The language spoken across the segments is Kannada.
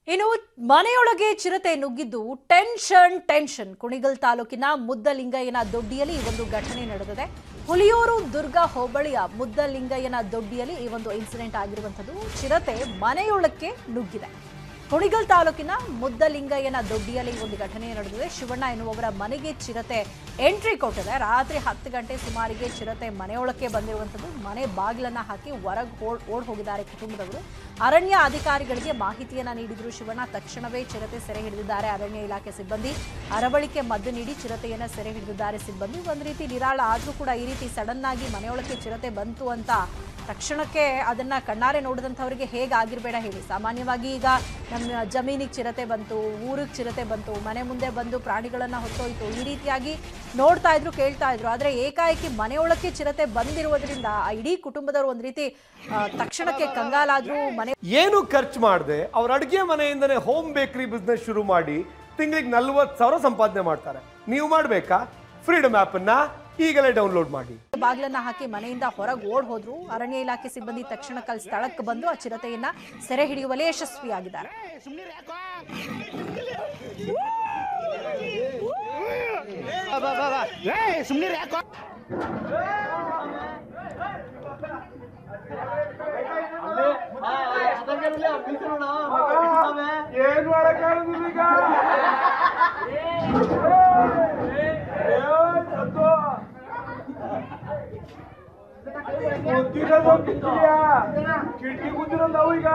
ಇನ್ನು ಮನೆಯೊಳಗೆ ಚಿರತೆ ನುಗ್ಗಿದ್ದು ಟೆನ್ಷನ್ ಟೆನ್ಷನ್ ಕುಣಿಗಲ್ ತಾಲೂಕಿನ ಮುದ್ದಲಿಂಗಯ್ಯನ ದೊಡ್ಡಿಯಲ್ಲಿ ಈ ಒಂದು ಘಟನೆ ನಡೆದಿದೆ ಹುಲಿಯೂರು ದುರ್ಗ ಹೋಬಳಿಯ ಮುದ್ದಲಿಂಗಯ್ಯನ ದೊಡ್ಡಿಯಲ್ಲಿ ಈ ಒಂದು ಇನ್ಸಿಡೆಂಟ್ ಆಗಿರುವಂಥದ್ದು ಚಿರತೆ ಮನೆಯೊಳಕ್ಕೆ ನುಗ್ಗಿದೆ ಕುಣಿಗಲ್ ತಾಲೂಕಿನ ಮುದ್ದಲಿಂಗಯ್ಯನ ದೊಡ್ಡಿಯಲ್ಲಿ ಈ ಒಂದು ಘಟನೆ ನಡೆದಿದೆ ಶಿವಣ್ಣ ಎನ್ನುವವರ ಮನೆಗೆ ಚಿರತೆ ಎಂಟ್ರಿ ಕೊಟ್ಟಿದೆ ರಾತ್ರಿ ಹತ್ತು ಗಂಟೆ ಸುಮಾರಿಗೆ ಚಿರತೆ ಮನೆಯೊಳಕ್ಕೆ ಬಂದಿರುವಂಥದ್ದು ಮನೆ ಬಾಗಿಲನ್ನ ಹಾಕಿ ಹೊರಗೆ ಓಡ್ ಹೋಗಿದ್ದಾರೆ ಕುಟುಂಬದವರು ಅರಣ್ಯ ಅಧಿಕಾರಿಗಳಿಗೆ ಮಾಹಿತಿಯನ್ನ ನೀಡಿದ್ರು ಶಿವಣ್ಣ ತಕ್ಷಣವೇ ಚಿರತೆ ಸೆರೆ ಹಿಡಿದಿದ್ದಾರೆ ಅರಣ್ಯ ಇಲಾಖೆ ಸಿಬ್ಬಂದಿ ಅರವಳಿಕೆ ಮದ್ದು ನೀಡಿ ಚಿರತೆಯನ್ನ ಸೆರೆ ಹಿಡಿದಿದ್ದಾರೆ ಸಿಬ್ಬಂದಿ ಒಂದು ರೀತಿ ನಿರಾಳ ಆದ್ರೂ ಕೂಡ ಈ ರೀತಿ ಸಡನ್ ಆಗಿ ಮನೆಯೊಳಕ್ಕೆ ಚಿರತೆ ಬಂತು ಅಂತ ತಕ್ಷಣಕ್ಕೆ ಅದನ್ನ ಕಣ್ಣಾರೆ ನೋಡಿದಂಥವ್ರಿಗೆ ಹೇಗಾಗಿರ್ಬೇಡ ಹೇಳಿ ಸಾಮಾನ್ಯವಾಗಿ ಈಗ ನಮ್ಮ ಜಮೀನಿಗೆ ಚಿರತೆ ಬಂತು ಊರಿಗೆ ಚಿರತೆ ಬಂತು ಮನೆ ಮುಂದೆ ಬಂದು ಪ್ರಾಣಿಗಳನ್ನ ಹೊತ್ತೋಯ್ತು ಈ ರೀತಿಯಾಗಿ ನೋಡ್ತಾ ಇದ್ರು ಕೇಳ್ತಾ ಇದ್ರು ಆದ್ರೆ ಏಕಾಏಕಿ ಮನೆಯೊಳಕ್ಕೆ ಚಿರತೆ ಬಂದಿರುವುದರಿಂದ ಆ ಇಡೀ ಕುಟುಂಬದವರು ಒಂದ್ ರೀತಿ ಆ, ತಕ್ಷಣಕ್ಕೆ ಕಂಗಾಲಾದ್ರು ಮನೆ ಏನು ಖರ್ಚು ಮಾಡದೆ ಅವ್ರ ಅಡುಗೆ ಮನೆಯಿಂದನೇ ಹೋಮ್ ಬೇಕರಿ ಬಿಸ್ನೆಸ್ ಶುರು ಮಾಡಿ ತಿಂಗಳಿಗೆ ನಲ್ವತ್ತು ಸಾವಿರ ಸಂಪಾದನೆ ಮಾಡ್ತಾರೆ ನೀವು ಮಾಡಬೇಕಾ ಫ್ರೀಡಮ್ ಆ್ಯಪನ್ನ ಈಗಲೇ ಡೌನ್ಲೋಡ್ ಮಾಡಿ ಬಾಗಿಲನ್ನ ಹಾಕಿ ಮನೆಯಿಂದ ಹೊರಗೆ ಓಡ್ ಹೋದ್ರು ಅರಣ್ಯ ಇಲಾಖೆ ಸಿಬ್ಬಂದಿ ತಕ್ಷಣ ಕಲ್ ಸ್ಥಳಕ್ಕೆ ಬಂದು ಆ ಚಿರತೆಯನ್ನ ಸೆರೆ ಹಿಡಿಯುವಲ್ಲಿ ಯಶಸ್ವಿಯಾಗಿದ್ದಾರೆ ಬಾ ಬಾ ಬಾ ಏ ಸುಮ್ಮನೆ ಯಾಕೋ ಏನು ಮಾಡಕ್ಕಾಗೋದಿಲ್ಲ ಈಗ ಕಿಟಕಿ ಕೂತಿರೋ ನಾವು ಈಗ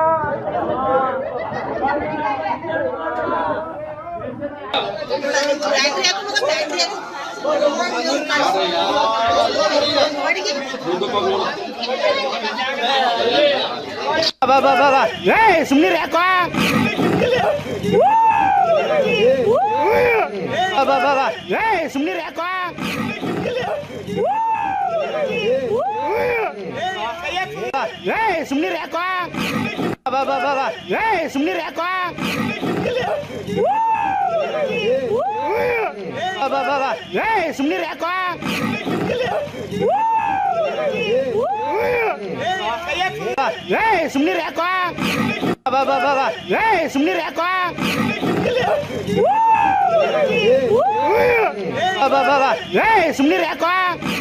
ಬಾ ಬಾ ಬಾ ಬಾ ಏ ಸುಮ್ಮನೆ ಯಾಕೋ ಬಾ ಬಾ ಬಾ ಬಾ ಏ ಸುಮ್ಮನೆ ಯಾಕೋ ಏ ಸುಮ್ಮನೆ ಯಾಕೋ ಬಾ ಬಾ ಬಾ ಬಾ ಏ ಸುಮ್ಮನೆ ಯಾಕೋ ಬಾ ಬಾ ಬಾ ಬಾ ಏ ಸುಮ್ಮನೆ ಯಾಕೋ ಏ ಸುಮ್ಮನೆ ಯಾಕೋ ಬಾ ಬಾ ಬಾ ಬಾ ಏ ಸುಮ್ಮನೆ ಯಾಕೋ ಬಾ ಬಾ ಬಾ ಬಾ ಏ ಸುಮ್ಮನೆ ಯಾಕೋ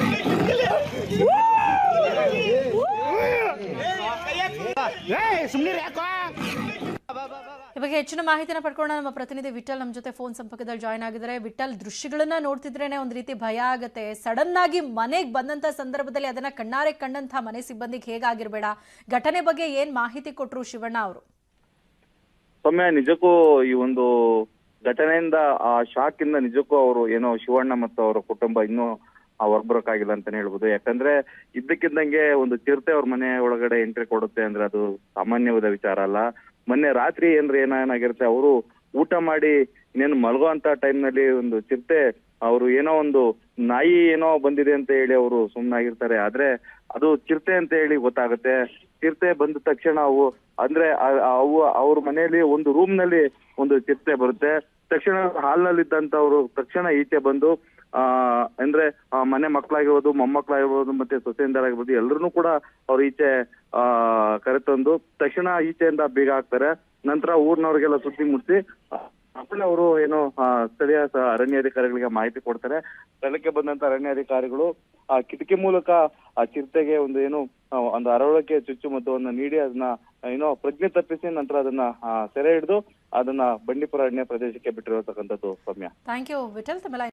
ಏ ಸುಮ್ಮನೆ ಯಾಕೋ ಬಾ ಬಾ ಬಾ ಈ ಬಗ್ಗೆ ಹೆಚ್ಚಿನ ಮಾಹಿತಿನ ಪಡ್ಕೊಳ್ಳೋಣ ನಮ್ಮ ಪ್ರತಿನಿಧಿ ವಿಠಲ್ ನಮ್ಮ ಜೊತೆ ಫೋನ್ ಸಂಪರ್ಕದಲ್ಲಿ ಜಾಯ್ನ್ ಆಗಿದ್ದಾರೆ ವಿಠಲ್ ದೃಶ್ಯಗಳನ್ನ ನೋಡ್ತಿದ್ರೇನೆ ಒಂದ್ ರೀತಿ ಭಯ ಆಗತ್ತೆ ಸಡನ್ ಆಗಿ ಮನೆಗೆ ಬಂದಂತ ಸಂದರ್ಭದಲ್ಲಿ ಅದನ್ನ ಕಣ್ಣಾರೆ ಕಂಡಂತ ಮನೆ ಸಿಬ್ಬಂದಿಗೆ ಹೇಗಾಗಿರ್ಬೇಡ ಘಟನೆ ಬಗ್ಗೆ ಏನ್ ಮಾಹಿತಿ ಕೊಟ್ರು ಶಿವಣ್ಣ ಅವರು ಸೌಮ್ಯ ನಿಜಕ್ಕೂ ಈ ಒಂದು ಘಟನೆಯಿಂದ ಆ ಶಾಕ್ ಇಂದ ನಿಜಕ್ಕೂ ಅವರು ಏನೋ ಶಿವಣ್ಣ ಮತ್ತು ಅವರ ಕುಟುಂಬ ಇನ್ನೂ ಆ ಹೊರಬರಕ್ಕಾಗಿಲ್ಲ ಅಂತಾನೆ ಹೇಳ್ಬೋದು ಯಾಕಂದ್ರೆ ಇದ್ದಕ್ಕಿದ್ದಂಗೆ ಒಂದು ಚಿರತೆ ಅವ್ರ ಮನೆ ಒಳಗಡೆ ಎಂಟ್ರಿ ಕೊಡುತ್ತೆ ಅಂದ್ರೆ ಅದು ಸಾಮಾನ್ಯವಾದ ವಿಚಾರ ಅಲ್ಲ ಮೊನ್ನೆ ರಾತ್ರಿ ಏನ್ರ ಏನಾಗಿರುತ್ತೆ ಅವರು ಊಟ ಮಾಡಿ ಇನ್ನೇನು ಮಲಗೋ ಅಂತ ಟೈಮ್ ನಲ್ಲಿ ಒಂದು ಚಿರತೆ ಅವರು ಏನೋ ಒಂದು ನಾಯಿ ಏನೋ ಬಂದಿದೆ ಅಂತ ಹೇಳಿ ಅವರು ಸುಮ್ಮನಾಗಿರ್ತಾರೆ ಆದ್ರೆ ಅದು ಚಿರತೆ ಅಂತ ಹೇಳಿ ಗೊತ್ತಾಗುತ್ತೆ ಚಿರತೆ ಬಂದ ತಕ್ಷಣ ಅವು ಅಂದ್ರೆ ಆ- ಆ- ಅವು ಅವ್ರ ಮನೆಯಲ್ಲಿ ಒಂದು ರೂಮ್ ನಲ್ಲಿ ಒಂದು ಚಿರತೆ ಬರುತ್ತೆ ತಕ್ಷಣ ಹಾಲ್ ನಲ್ಲಿ ಇದ್ದಂತವ್ರು ತಕ್ಷಣ ಈಚೆ ಬಂದು ಆ ಅಂದ್ರೆ ಆ ಮನೆ ಮಕ್ಕಳಾಗಿರ್ಬೋದು ಮೊಮ್ಮಕ್ಕಳಾಗಿರ್ಬೋದು ಮತ್ತೆ ಸೊಸೆಯಿಂದರಾಗಿರ್ಬೋದು ಎಲ್ಲರನ್ನೂ ಕೂಡ ಅವ್ರು ಈಚೆ ಆ ಕರೆತಂದು ತಕ್ಷಣ ಈಚೆಯಿಂದ ಬೀಗ ಹಾಕ್ತಾರೆ ನಂತರ ಊರ್ನವ್ರಿಗೆಲ್ಲ ಸುದ್ದಿ ಮುಟ್ಟಿಸಿ ಆಮೇಲೆ ಅವರು ಏನು ಆ, ಸ್ಥಳೀಯ ಸ- ಅರಣ್ಯಾಧಿಕಾರಿಗಳಿಗೆ ಮಾಹಿತಿ ಕೊಡ್ತಾರೆ ಸ್ಥಳಕ್ಕೆ ಬಂದಂತ ಅರಣ್ಯಾಧಿಕಾರಿಗಳು ಆ ಕಿಟಕಿ ಮೂಲಕ ಆ ಚಿರತೆಗೆ ಒಂದು ಏನು ಆ, ಒಂದು ಅರವಳಿಕೆ ಚುಚ್ಚುಮದ್ದವನ್ನು ನೀಡಿ ಅದನ್ನ ಏನೋ ಪ್ರಜ್ಞೆ ತಪ್ಪಿಸಿ ನಂತರ ಅದನ್ನ ಆ, ಸೆರೆ ಹಿಡಿದು ಅದನ್ನ ಬಂಡೀಪುರ ಅರಣ್ಯ ಪ್ರದೇಶಕ್ಕೆ ಬಿಟ್ಟಿರತಕ್ಕಂಥದ್ದು ಸೌಮ್ಯ ಥ್ಯಾಂಕ್ ಯು ವಿಠಲ್ ತಮ್ಮೆಲ್ಲ